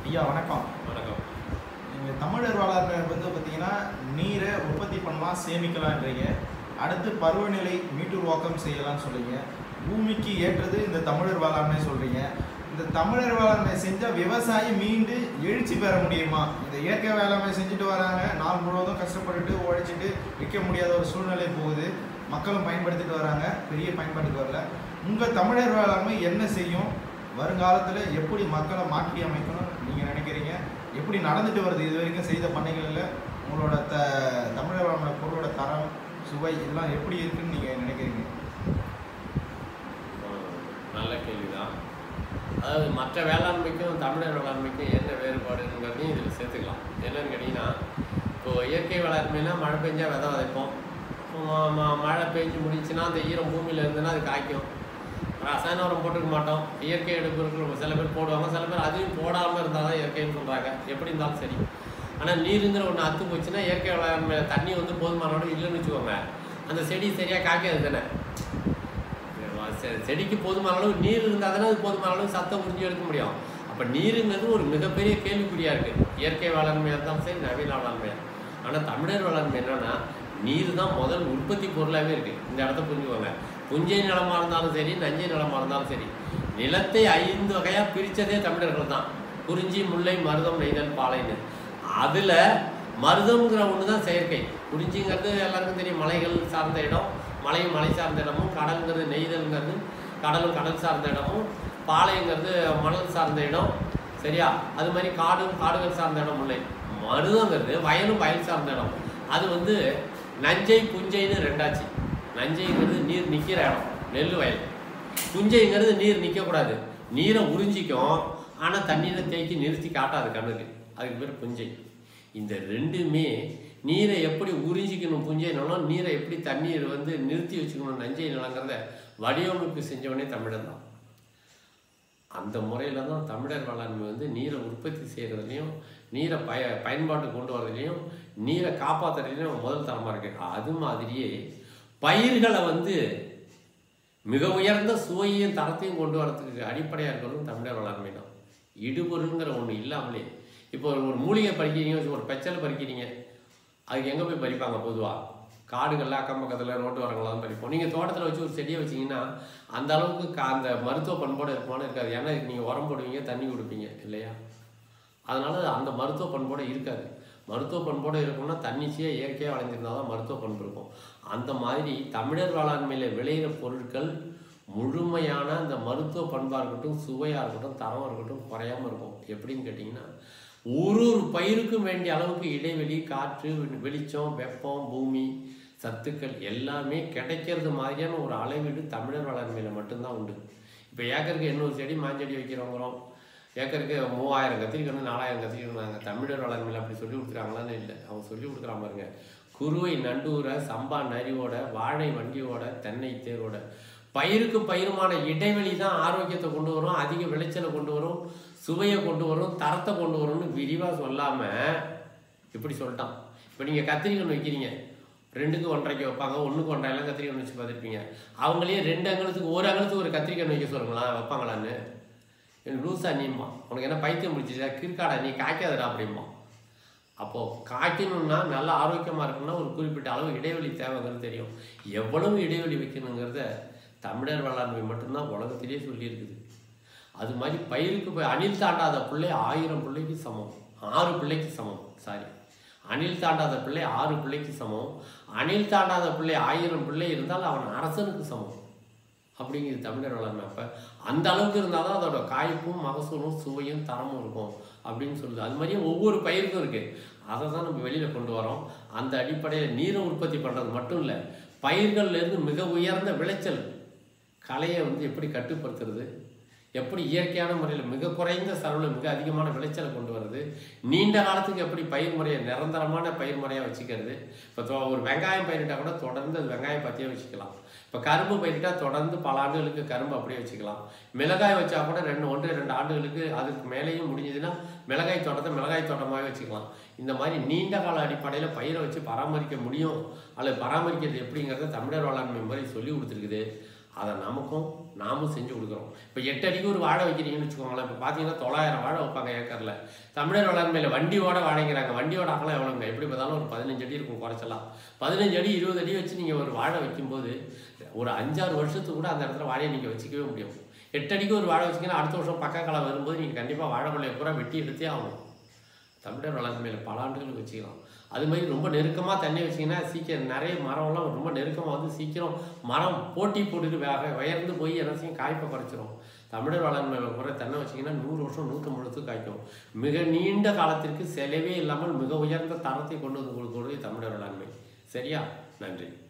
ஐயா வணக்கம் வணக்கம் நீங்கள் தமிழர் வளர்மை வந்து பார்த்தீங்கன்னா நீரை உற்பத்தி பண்ணலாம் சேமிக்கலான்றீங்க அடுத்து பருவநிலை மீட்டுருவாக்கம் செய்யலாம்னு சொல்றீங்க பூமிக்கு ஏற்றது இந்த தமிழர் வேளாண்மை சொல்றீங்க இந்த தமிழர் வேளாண்மை செஞ்சால் விவசாயி மீண்டு எழுச்சி பெற முடியுமா இந்த இயற்கை வேளாண்மை செஞ்சுட்டு வராங்க நாள் முழுவதும் கஷ்டப்பட்டுட்டு உழைச்சிட்டு விற்க முடியாத ஒரு சூழ்நிலை போகுது மக்களும் பயன்படுத்திட்டு வராங்க பெரிய பயன்பாட்டுக்கு வரல உங்கள் தமிழர் வேளாண்மை என்ன செய்யும் வருங்காலத்தில் எப்படி மக்களை மாற்றி அமைக்கணும் நீங்கள் நினைக்கிறீங்க எப்படி நடந்துட்டு வருது இது வரைக்கும் செய்த பண்ணைகளில் உங்களோட த தமிழர் வேளாண்மை பொருளோட தரம் சுவை இதெல்லாம் எப்படி இருக்குன்னு நீங்கள் நினைக்கிறீங்க அஹ் நல்ல கேள்விதான் அதாவது மற்ற வேளாண்மைக்கும் தமிழர் வேளாண்மைக்கும் என்ன வேறுபாடுங்கிறதையும் இதில் சேர்த்துக்கலாம் என்னன்னு கேட்டிங்கன்னா இப்போ இயற்கை வேளாண்மைனா மழை பெஞ்சா விதை விதைப்போம் ம- ம- மழை பெஞ்சு முடிச்சுன்னா அந்த ஈரம் பூமியில் இருந்ததுன்னா அது காய்க்கும் ரசாயன உரம் போட்டுக்க மாட்டோம் இயற்கை எடுப்பு சில பேர் போடுவாங்க சில பேர் அதையும் போடாமல் இருந்தால் தான் இயற்கைன்னு சொல்கிறாங்க எப்படி இருந்தாலும் சரி ஆனால் நீருங்கிற ஒன்று அத்து போச்சுன்னா இயற்கை வேளாண்மை தண்ணி வந்து போதுமானோட இல்லைன்னு வச்சுக்கோங்க அந்த செடி சரியாக காய்க்காது தானே செ- செடிக்கு போதுமான அளவு நீர் இருந்தால் தானே அது போதுமான அளவு சத்தம் உறிஞ்சி எடுக்க முடியும் அப்போ நீருங்கிறது ஒரு மிகப்பெரிய கேள்விக்குறியாக இருக்குது இயற்கை வேளாண்மையாக இருந்தாலும் சரி நவீன வேளாண்மையாக ஆனால் தமிழர் வேளாண்மை என்னன்னா நீர் தான் முதல் உற்பத்தி பொருளாகவே இருக்குது இந்த இடத்த புரிஞ்சுக்கோங்க புஞ்சை நிலமாக இருந்தாலும் சரி நஞ்சை நிலமாக இருந்தாலும் சரி நிலத்தை ஐந்து வகையாக பிரித்ததே தமிழர்கள் தான் குறிஞ்சி முல்லை மருதம் நெய்தல் பாலைன்னு அதில் மருதம்ங்கிற ஒன்று தான் செயற்கை குறிஞ்சிங்கிறது எல்லாருக்கும் தெரியும் மலைகள் சார்ந்த இடம் மலையும் மலை சார்ந்த இடமும் கடல்ங்கிறது நெய்தல்ங்கிறது கடலும் கடல் சார்ந்த இடமும் பாளையங்கிறது மணல் சார்ந்த இடம் சரியா அது மாதிரி காடும் காடுகள் சார்ந்த இடம் இல்லை மருதங்கிறது வயலும் வயல் சார்ந்த இடம் அது வந்து நஞ்சை புஞ்சைன்னு ரெண்டாச்சு நஞ்சைங்கிறது நீர் நிற்கிற இடம் நெல் வயல் புஞ்சைங்கிறது நீர் நிற்கக்கூடாது நீரை உறிஞ்சிக்கும் ஆனால் தண்ணீரை தேக்கி நிறுத்தி காட்டாது கண்ணுக்கு அதுக்கு பேர் புஞ்சை இந்த ரெண்டுமே நீரை எப்படி உறிஞ்சிக்கணும் புஞ்சை நிலம் நீரை எப்படி தண்ணீர் வந்து நிறுத்தி வச்சுக்கணும் நஞ்சை நிலங்கிறத வடிவமைப்பு செஞ்சவனே தமிழன் தான் அந்த முறையில் தான் தமிழர் வேளாண்மை வந்து நீரை உற்பத்தி செய்கிறதுலையும் நீரை பய பயன்பாட்டு கொண்டு வரதுலையும் நீரை காப்பாற்றுறதுலையும் முதல் தரமாக இருக்கு அது மாதிரியே பயிர்களை வந்து மிக உயர்ந்த சுவையையும் தரத்தையும் கொண்டு வரதுக்கு அடிப்படையாக இருக்கிறதும் தமிழர் வேளாண்மை தான் இடுபொருளுங்கிற ஒன்று இல்லாமலே இப்போ ஒரு மூலிகை பறிக்கிறீங்க வச்சு ஒரு பெச்சல் பறிக்கிறீங்க அதுக்கு எங்கே போய் பறிப்பாங்க பொதுவாக காடுகளில் அக்கம் பக்கத்தில் ரோட்டு வரங்களாம் பறிப்போம் நீங்கள் தோட்டத்தில் வச்சு ஒரு செடியை வச்சீங்கன்னா அந்த அளவுக்கு கா அந்த மருத்துவ பண்போடு இருக்குமானு இருக்காது ஏன்னா இதுக்கு நீங்கள் உரம் போடுவீங்க தண்ணி கொடுப்பீங்க இல்லையா அதனால அந்த மருத்துவ பண்போடு இருக்காது மருத்துவ பண்போடு இருக்கணும்னா தன்னிச்சையாக இயற்கையாக வளைஞ்சிருந்தால் தான் மருத்துவ பண்பு இருக்கும் அந்த மாதிரி தமிழர் வேளாண்மையில் விளையிற பொருட்கள் முழுமையான அந்த மருத்துவ பண்பாக இருக்கட்டும் சுவையாக இருக்கட்டும் தரமாக இருக்கட்டும் குறையாம இருக்கும் எப்படின்னு கேட்டிங்கன்னா ஒரு ஒரு பயிருக்கும் வேண்டிய அளவுக்கு இடைவெளி காற்று வெ- வெளிச்சம் வெப்பம் பூமி சத்துக்கள் எல்லாமே கிடைக்கிறது மாதிரியான ஒரு அளவீடு தமிழர் வேளாண்மையில் மட்டும்தான் உண்டு இப்போ ஏக்கருக்கு எண்ணூறு செடி மாஞ்செடி வைக்கிறோங்கிறோம் ஏக்கருக்கு மூவாயிரம் கத்திரிக்கணும் நாலாயிரம் கத்திரிக்கணும் தமிழர் வேளாண்மையில் அப்படி சொல்லி கொடுக்குறாங்களான்னு இல்லை அவங்க சொல்லி கொடுக்குறா பாருங்க குருவை நண்டூரை சம்பா நரியோட வாழை வண்டியோட தென்னை தேரோட பயிருக்கு பயிருமான இடைவெளி தான் ஆரோக்கியத்தை கொண்டு வரும் அதிக விளைச்சலை கொண்டு வரும் சுவையை கொண்டு வரும் தரத்தை கொண்டு வரும்னு விரிவாக சொல்லாமல் இப்படி சொல்லிட்டான் இப்போ நீங்கள் கத்திரிக்கணும் வைக்கிறீங்க ரெண்டுக்கு ஒன்றரைக்கு வைப்பாங்க ஒன்றுக்கு ஒன்றரைலாம் கத்திரிக்கணும் வச்சு பார்த்துருப்பீங்க அவங்களே ரெண்டு அங்கலத்துக்கு ஒரு அங்கலத்துக்கு ஒரு கத்திரிக்கணும் வைக்க சொல்லுங்களா வைப்பாங்களான்னு எனக்கு லூசா நீம்மா உனக்கு என்ன பைத்தியம் முடிச்சிச்சா கிற்காடா நீ காய்க்காதடா அப்படிம்பா அப்போது காய்க்கணும்னா நல்ல ஆரோக்கியமாக இருக்கணும்னா ஒரு குறிப்பிட்ட அளவு இடைவெளி தேவைங்கிறது தெரியும் எவ்வளவு இடைவெளி வைக்கணுங்கிறத தமிழர் வேளாண்மை மட்டும்தான் உலகத்திலே சொல்லியிருக்குது அது மாதிரி பயிருக்கு போய் அணில் தாண்டாத பிள்ளை ஆயிரம் பிள்ளைக்கு சமம் ஆறு பிள்ளைக்கு சமம் சாரி அணில் தாண்டாத பிள்ளை ஆறு பிள்ளைக்கு சமம் அணில் தாண்டாத பிள்ளை ஆயிரம் பிள்ளை இருந்தால் அவன் அரசனுக்கு சமம் அப்படிங்கிறது தமிழர் வேளாண்மை அப்போ அந்த அளவுக்கு இருந்தால் தான் அதோட காய்ப்பும் மகசூலும் சுவையும் தரமும் இருக்கும் அப்படின்னு சொல்லுது அது மாதிரியே ஒவ்வொரு பயிருக்கும் இருக்குது அதை தான் நம்ம வெளியில் கொண்டு வரோம் அந்த அடிப்படையில் நீரை உற்பத்தி பண்ணுறது மட்டும் இல்லை பயிர்கள்லேருந்து மிக உயர்ந்த விளைச்சல் கலையை வந்து எப்படி கட்டுப்படுத்துறது எப்படி இயற்கையான முறையில் மிக குறைந்த செலவில் மிக அதிகமான விளைச்சலை கொண்டு வருது நீண்ட காலத்துக்கு எப்படி பயிர் முறையை நிரந்தரமான பயிர் முறையாக வச்சுக்கிறது இப்போ ஒரு வெங்காயம் பயிரிட்டால் கூட தொடர்ந்து அது வெங்காயம் பற்றியே வச்சுக்கலாம் இப்போ கரும்பு பயிரிட்டா தொடர்ந்து பல ஆண்டுகளுக்கு கரும்பு அப்படியே வச்சுக்கலாம் மிளகாய் வச்சா கூட ரெண்டு ஒன்று ரெண்டு ஆண்டுகளுக்கு அதுக்கு மேலேயும் முடிஞ்சதுன்னா மிளகாய் தோட்டத்தை மிளகாய் தோட்டமாகவே வச்சுக்கலாம் இந்த மாதிரி நீண்ட கால அடிப்படையில் பயிரை வச்சு பராமரிக்க முடியும் அல்லது பராமரிக்கிறது எப்படிங்கிறத தமிழர் வேளாண்மை முறை சொல்லி கொடுத்துருக்குது அதை நமக்கும் நாமும் செஞ்சு கொடுக்குறோம் இப்போ எட்டு அடிக்கு ஒரு வாழை வைக்கிறீங்கன்னு வச்சுக்கோங்களேன் இப்போ பார்த்தீங்கன்னா தொள்ளாயிரம் வாழை வைப்பாங்க ஏக்கரில் தமிழர் வளர்மையில் வண்டியோட வாழைங்கிறாங்க வண்டியோட அகலம் எவ்வளோங்க எப்படி பார்த்தாலும் ஒரு பதினஞ்சு அடி இருக்கும் குறைச்சலாம் பதினஞ்சு அடி இருபது அடி வச்சு நீங்கள் ஒரு வாழை வைக்கும்போது ஒரு அஞ்சாறு வருஷத்துக்கு கூட அந்த இடத்துல வாழையை நீங்கள் வச்சுக்கவே முடியும் எட்டு அடிக்கு ஒரு வாழை வச்சிங்கன்னா அடுத்த வருஷம் பக்க காலம் வரும்போது நீங்கள் கண்டிப்பாக வாழைப்பழைய பூரா வெட்டி எடுத்தே ஆகணும் தமிழர் வளர்மையில் பல ஆண்டுகள் வச்சுக்கலாம் அது மாதிரி ரொம்ப நெருக்கமாக தண்ணி வச்சிங்கன்னா சீக்கிரம் நிறைய மரம்லாம் ரொம்ப நெருக்கமாக வந்து சீக்கிரம் மரம் போட்டி போட்டுட்டு வேக உயர்ந்து போய் என்ன செய்யும் காய்ப்பை குறைச்சிரும் தமிழர் வளர்மையில் கூட தென்னை வச்சிங்கன்னா நூறு வருஷம் நூற்றம்பது வருஷத்துக்கு காய்க்கும் மிக நீண்ட காலத்திற்கு செலவே இல்லாமல் மிக உயர்ந்த தரத்தை கொண்டு வந்து கொடுக்கக்கூடிய தமிழர் வளர்மை சரியா நன்றி